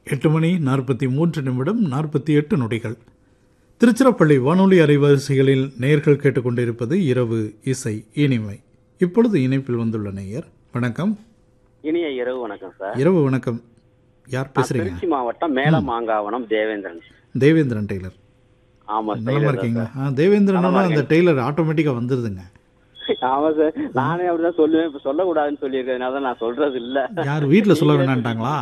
எட்டு மணி நாற்பத்தி மூன்று நிமிடம் நாற்பத்தி எட்டு நொடிகள் திருச்சிராப்பள்ளி வானொலி அலைவரிசைகளில் நேயர்கள் கேட்டுக்கொண்டிருப்பது இரவு இசை இனிமை இப்பொழுது இணைப்பில் வந்துள்ள நேயர் வணக்கம் இனிய இரவு வணக்கம் சார் இரவு வணக்கம் யார் நான் பேசுறீங்க திருச்சி மாவட்டம் மேல மாங்காவனம் தேவேந்திரன் தேவேந்திரன் டெய்லர் ஆமா நலமா சார் இருக்கீங்களா ஆ தேவேந்திரனோட அந்த டெய்லர் ஆட்டோமேட்டிக்காக வந்துருதுங்க ஆமா சார் நானே அப்படிதான் சொல்லுவேன் இப்ப சொல்லக்கூடாதுன்னு சொல்லியிருக்கிறதுனால தான் நான் சொல்றது இல்ல யார் வீட்டில் சொல்ல வேணான்ட்டாங்களா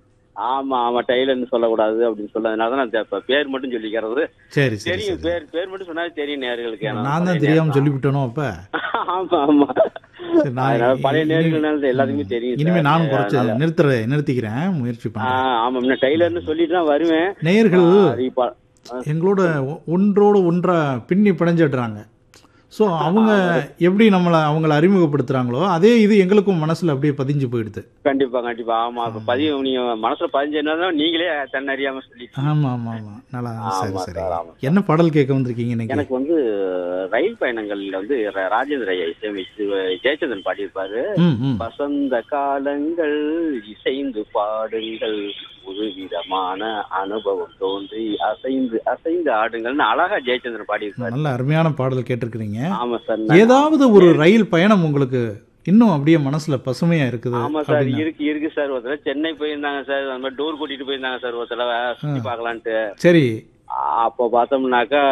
ஆமா ஆமா டெய்லர்னு சொல்லக்கூடாது அப்படின்னு சொன்னதுனால தான் நான் இப்ப பேர் மட்டும் சொல்லிக்கிறது சரி சரி தெரியும் சரி பேர் பேர் மட்டும் சொன்னாலே தெரியும் நேர்களுக்கு ஏன்னா நான் தான் பழைய தெரியாம சொல்லிவிட்டனோ அப்ப நேரம். ஆமா ஆமா சரி, நான் அதனால பழைய இனி- நேர்கள்னால எல்லாத்துக்குமே தெரியும் இனிமே சார். நானும் குறைச்சு அதனால- நிறுத்துற நிறுத்திக்கிறேன் முயற்சி ஆ, பண்றேன் ஆமா முன்ன டெய்லர்னு சொல்லிட்டு தான் வருவேன் நேயர்கள் ஆ, இப்ப- எங்களோட ஒ- ஒன்றோடு ஒன்றா பின்னி பிணைஞ்சிடுறாங்க ஸோ அவங்க எப்படி நம்மளை அவங்கள அறிமுகப்படுத்துறாங்களோ அதே இது எங்களுக்கும் மனசுல அப்படியே பதிஞ்சு போயிடுது கண்டிப்பா கண்டிப்பா ஆமா இப்ப பதிவு நீங்க மனசுல பதிஞ்சதுனால நீங்களே தன்னறியாம சொல்லி ஆமா ஆமா ஆமா நல்லா சரி ஆமா சரி சார், ஆமா. என்ன பாடல் கேட்க வந்திருக்கீங்க இன்னைக்கு எனக்கு வந்து ரயில் பயணங்கள்ல வந்து ர- ராஜேந்திர ஐயா இசையமைச்சு ஜெயச்சந்திரன் பாடியிருப்பாரு ம் ம் வசந்த காலங்கள் இசைந்து பாடுங்கள் ஒரு விதமான அனுபவம் தோன்றி அசைந்து அசைந்து ஆடுங்கள்னு அழகா ஜெயச்சந்திரன் பாடியிருப்பாரு நல்ல அருமையான பாடல் கேட்டிருக்கிறீங்க ஆமா சார் நான்- ஏதாவது ஒரு ரயில் பயணம் உங்களுக்கு இன்னும் அப்படியே மனசுல பசுமையா இருக்குது ஆமா சார் அப்படின்னா இருக்கு இருக்கு சார் ஒரு தடவை சென்னை போயிருந்தாங்க சார் அந்த மாதிரி டூர் கூட்டிட்டு போயிருந்தாங்க சார் ஒரு தடவை சுத்தி பார்க்கலான்ட்டு சரி அப்போ பார்த்தோம்னாக்கா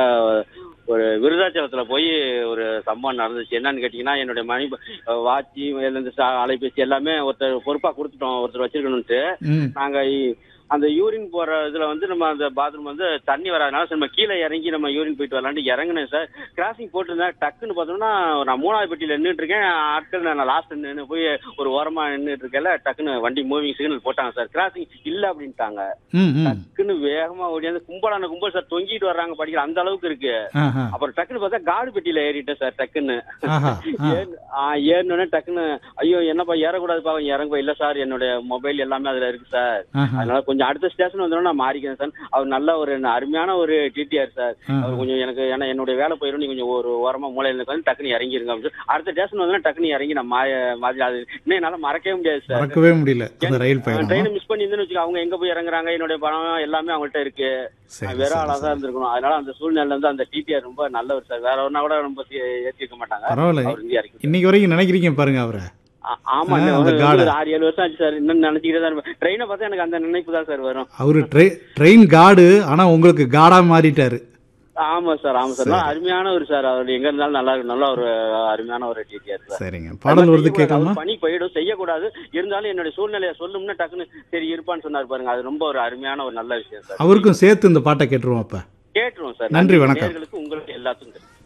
ஒரு விருதாச்சலத்துல போய் ஒரு சம்பவம் நடந்துச்சு என்னன்னு கேட்டீங்கன்னா என்னுடைய மணி வாட்சி இந்த சா- அலைபேசி எல்லாமே ஒருத்தர் பொறுப்பா கொடுத்துட்டோம் ஒருத்தர் வச்சிருக்கணும்ட்டு ம் நாங்க இ- அந்த யூரின் போற இதுல வந்து நம்ம அந்த பாத்ரூம் வந்து தண்ணி வராதனால சரி, நம்ம கீழே இறங்கி நம்ம யூரின் போயிட்டு வரலான்ட்டு இறங்குனேன் சார் கிராசிங் போட்டிருந்தேன் டக்குன்னு பார்த்தோம்னா நான் மூணாவது பெட்டியில நின்றுட்டு இருக்கேன் ஆட்கள் நான் லாஸ்ட் நின்று போய் ஒரு ஓரமா நின்றுட்டு இருக்கல டக்குன்னு வண்டி மூவிங் சிக்னல் போட்டாங்க சார் கிராசிங் இல்ல அப்படின்ட்டாங்க ம் ம் டக்குன்னு வேகமா ஓடியாந்து கும்பலான கும்பல் சார் தொங்கிட்டு வர்றாங்க படிக்கிற அந்த அளவுக்கு இருக்கு ஆஹா அப்புறம் டக்குன்னு பார்த்தா காடு பெட்டியில ஏறிட்டேன் சார் டக்குன்னு ஆஹா ஆ. ஏன்- ஆ, ஏறினோடனே டக்குன்னு ஐயோ என்னப்பா ஏறக்கூடாது பாவம் இறங்குவா இல்ல சார் என்னுடைய மொபைல் எல்லாமே அதுல இருக்கு சார் ஆஹா அதனால கொஞ்சம் அடுத்த ஸ்டேஷன் வந்தோட நான் மாறிக்கிறேன் சார் அவர் நல்ல ஒரு அருமையான ஒரு டிடிஆர் சார் ஆஹா. அவர் கொஞ்சம் எனக்கு ஏன்னா என்னுடைய வேலை போயிடும் நீ கொஞ்சம் ஒரு ஓரமா மூலையில வந்து டக்குன்னு இறங்கிருங்க அப்படின்னு சொல்லி அடுத்த ஸ்டேஷன் வந்தோடனே டக்குன்னு இறங்கி நான் மா மாதிரி அது இன்னும் என்னால மறக்கவே முடியாது சார் மறக்கவே முடியல அந்த ரயில் பயணம் ட்ரெயினை மிஸ் பண்ணி இருந்துன்னு வச்சுக்கோ அவங்க எங்க போய் இறங்குறாங்க என்னுடைய பணம் எல்லாமே அவங்கள்ட்ட இருக்கு சரி, நான் வேற சரி, ஆளா தான் இருந்திருக்கணும் அதனால அந்த சூழ்நிலை வந்து அந்த டிடிஆர் ரொம்ப நல்லவர் சார் வேற ஒன்னா கூட ரொம்ப சி- ஏத்திருக்க மாட்டாங்க பரவாயில்ல அவர் இங்கே இறக்கி இன்னைக்கு வரைக்கும் நினைக்கிறீங்க பாருங்க அவரை ஆ- ஆமா ஆ, இந்த அந்த ஒரு காடை. ஒரு ஆறு ஏழு வருஷம் ஆச்சு சார் இன்னும் நினைச்சுக்கிட்டே தான் இருப்பேன் ட்ரெயினை பார்த்தா எனக்கு அந்த நினைப்பு தான் சார் வரும் அவரு ட்ரெ- ட்ரெயின் காடு ஆனா உங்களுக்கு காடா மாறிட்டாரு ஆமா சார் ஆமா சார் நல்லா அருமையான ஒரு சார் அவர் எங்க இருந்தாலும் நல்லா இருக்கு நல்ல ஒரு அருமையான ஒரு டிடிஆர் சார் சரிங்க பாடல் வருது கேட்காம அவர் பணி போயிடும் செய்யக்கூடாது இருந்தாலும் என்னுடைய சூழ்நிலையை சொல்லும்னா டக்குன்னு சரி இருப்பான்னு சொன்னார் பாருங்க அது ரொம்ப ஒரு அருமையான ஒரு நல்ல விஷயம் சார் அவருக்கும் சேர்த்து இந்த பாட்டை கேட்டுருவோம் அப்ப கேட்டுருவோம் சார் நன்றி, வணக்கம். நேயர்களுக்கு உங்களுக்கு எல்லாத்துக்கும்